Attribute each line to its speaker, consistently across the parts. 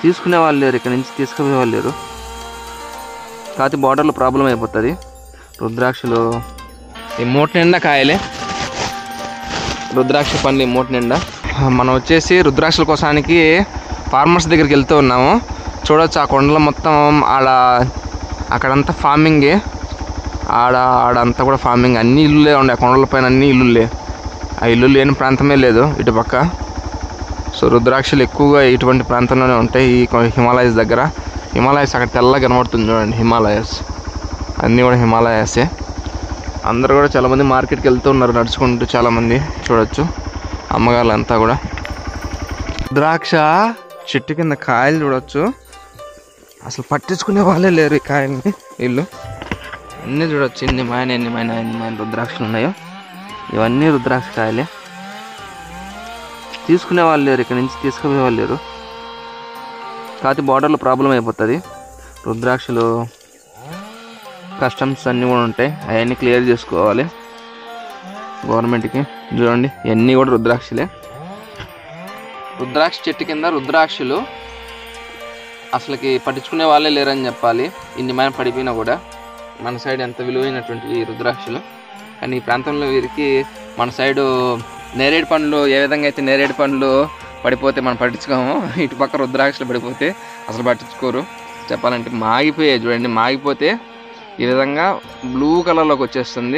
Speaker 1: తీసుకునే వాళ్ళు లేరు ఇక్కడ నుంచి తీసుకునే వాళ్ళు లేరు కాకపోతే బార్డర్లో ప్రాబ్లం అయిపోతుంది రుద్రాక్షలు ఈ మూట నిండా కాయలే రుద్రాక్ష పండ్లు ఈ మూట నిండా మనం వచ్చేసి రుద్రాక్షల కోసానికి ఫార్మర్స్ దగ్గరికి వెళ్తూ ఉన్నాము చూడొచ్చు ఆ కొండలో మొత్తం ఆడ అక్కడంతా ఫార్మింగే ఆడ ఆడంతా కూడా ఫార్మింగ్ అన్ని ఇల్లులే ఉండే ఆ కొండల పైన అన్ని ఇల్లులే ఆ ఇల్లు లేని ప్రాంతమే లేదు ఇటు పక్క సో రుద్రాక్షలు ఎక్కువగా ఇటువంటి ప్రాంతంలోనే ఉంటాయి ఈ కొ- హిమాలయస్ దగ్గర హిమాలయస్ అక్కడ తెల్లగా కనబడుతుంది చూడండి హిమాలయస్ అన్నీ కూడా హిమాలయాసే అందరూ కూడా చాలామంది మార్కెట్కి వెళ్తూ ఉన్నారు నడుచుకుంటూ చాలామంది చూడొచ్చు అమ్మగారులంతా కూడా ద్రాక్ష చెట్టు కింద కాయలు చూడొచ్చు అసలు పట్టించుకునే వాళ్ళే లేరు ఈ కాయల్ని వీళ్ళు అన్నీ చూడొచ్చు ఎన్ని మాయన ఎన్ని మాయన ఎన్ని మాయన రుద్రాక్షలు ఉన్నాయో ఇవన్నీ రుద్రాక్ష కాయలే తీసుకునే వాళ్ళు లేరు ఇక్కడ నుంచి తీసుకునే వాళ్ళు లేరు కాకపోతే బార్డర్లో ప్రాబ్లం అయిపోతుంది రుద్రాక్షలు కస్టమ్స్ అన్నీ కూడా ఉంటాయి అవన్నీ క్లియర్ చేసుకోవాలి గవర్నమెంట్కి చూడండి ఇవన్నీ కూడా రుద్రాక్షలే రుద్రాక్ష చెట్టు కింద రుద్రాక్షలు అసలుకి పట్టించుకునే వాళ్ళే లేరని చెప్పాలి ఇన్ని మైన పడిపోయినా కూడా మన సైడ్ ఎంత విలువైనటువంటి ఈ రుద్రాక్షలు కానీ ఈ ప్రాంతంలో వీరికి మన సైడు నేరేడు పండ్లు ఏ విధంగా అయితే నేరేడు పండ్లు పడిపోతే మనం పట్టించుకోము ఇటు పక్క రుద్రాక్షలు పడిపోతే అసలు పట్టించుకోరు చెప్పాలంటే మాగిపోయాయి చూడండి మాగిపోతే ఈ విధంగా బ్లూ కలర్లోకి వచ్చేస్తుంది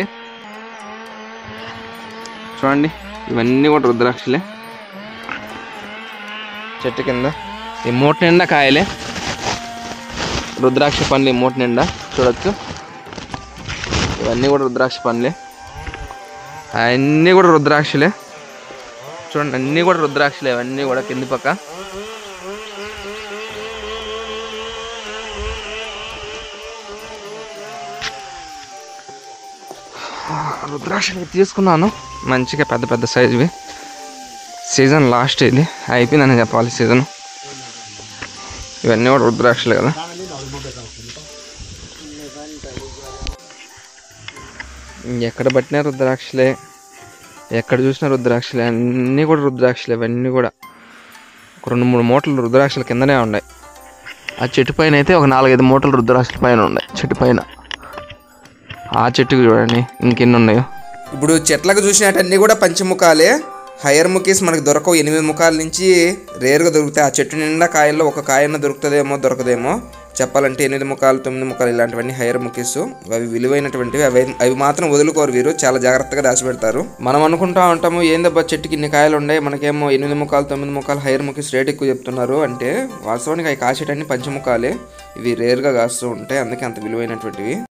Speaker 1: చూడండి ఇవన్నీ కూడా రుద్రాక్షలే చెట్టు కింద ఈ మూట నిండా కాయలే రుద్రాక్ష పండ్లు ఈ మూట నిండా చూడొచ్చు ఇవన్నీ కూడా రుద్రాక్ష పండ్లే అన్నీ కూడా రుద్రాక్షలే చూడండి అన్నీ కూడా రుద్రాక్షలే ఇవన్నీ కూడా కింది పక్క రుద్రాక్షలు తీసుకున్నాను మంచిగా పెద్ద పెద్ద సైజువి సీజన్ లాస్ట్ ఇది అయిపోయిందని చెప్పాలి సీజన్ ఇవన్నీ కూడా రుద్రాక్షలే కదా ఎక్కడ పట్టినా రుద్రాక్షలే ఎక్కడ చూసినా రుద్రాక్షలే అన్నీ కూడా రుద్రాక్షలే ఇవన్నీ కూడా ఒక రెండు మూడు మూటలు రుద్రాక్షల కిందనే ఉన్నాయి ఆ చెట్టు పైన అయితే ఒక నాలుగైదు మూటలు రుద్రాక్షల పైన ఉన్నాయి చెట్టు పైన ఆ చెట్టుకు చూడండి ఇంకెన్ని ఉన్నాయో
Speaker 2: ఇప్పుడు చెట్లకు చూసినట్టన్నీ కూడా పంచముఖాలే హైయర్ ముఖీస్ మనకు దొరకవు ఎనిమిది ముఖాల నుంచి రేరుగా దొరుకుతాయి ఆ చెట్టు నిండా కాయల్లో ఒక కాయన్న దొరుకుతుందేమో దొరకదేమో చెప్పాలంటే ఎనిమిది ముఖాలు తొమ్మిది ముఖాలు ఇలాంటివన్నీ హైయర్ ముఖీస్ అవి విలువైనటువంటివి అవి అవి మాత్రం వదులుకోరు వీరు చాలా జాగ్రత్తగా దాచిపెడతారు మనం అనుకుంటా ఉంటాము ఏందబ్బా చెట్టుకి ఇన్ని కాయలు ఉన్నాయి మనకేమో ఎనిమిది ముఖాలు తొమ్మిది ముఖాలు హైయర్ ముఖీస్ రేట్ ఎక్కువ చెప్తున్నారు అంటే వాస్తవానికి అవి కాసేటన్ని పంచముఖాలే ఇవి రేరుగా కాస్తూ ఉంటాయి అందుకే అంత విలువైనటువంటివి